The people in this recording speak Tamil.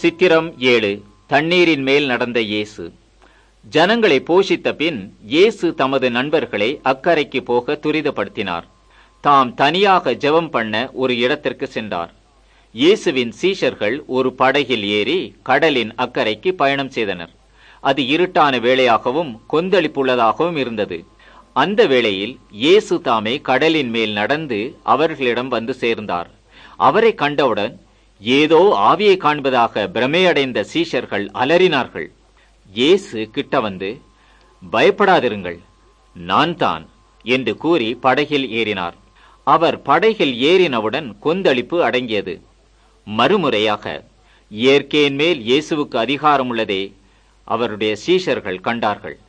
சித்திரம் ஏழு தண்ணீரின் மேல் நடந்த இயேசு ஜனங்களை போஷித்த பின் இயேசு தமது நண்பர்களை அக்கறைக்கு போக துரிதப்படுத்தினார் தாம் தனியாக ஜெபம் பண்ண ஒரு இடத்திற்கு சென்றார் இயேசுவின் சீஷர்கள் ஒரு படகில் ஏறி கடலின் அக்கறைக்கு பயணம் செய்தனர் அது இருட்டான வேளையாகவும் கொந்தளிப்புள்ளதாகவும் இருந்தது அந்த வேளையில் இயேசு தாமே கடலின் மேல் நடந்து அவர்களிடம் வந்து சேர்ந்தார் அவரை கண்டவுடன் ஏதோ ஆவியை காண்பதாக பிரமையடைந்த சீஷர்கள் அலறினார்கள் இயேசு கிட்ட வந்து பயப்படாதிருங்கள் நான் தான் என்று கூறி படகில் ஏறினார் அவர் படகில் ஏறினவுடன் கொந்தளிப்பு அடங்கியது மறுமுறையாக இயற்கையின் மேல் இயேசுவுக்கு அதிகாரம் உள்ளதே அவருடைய சீஷர்கள் கண்டார்கள்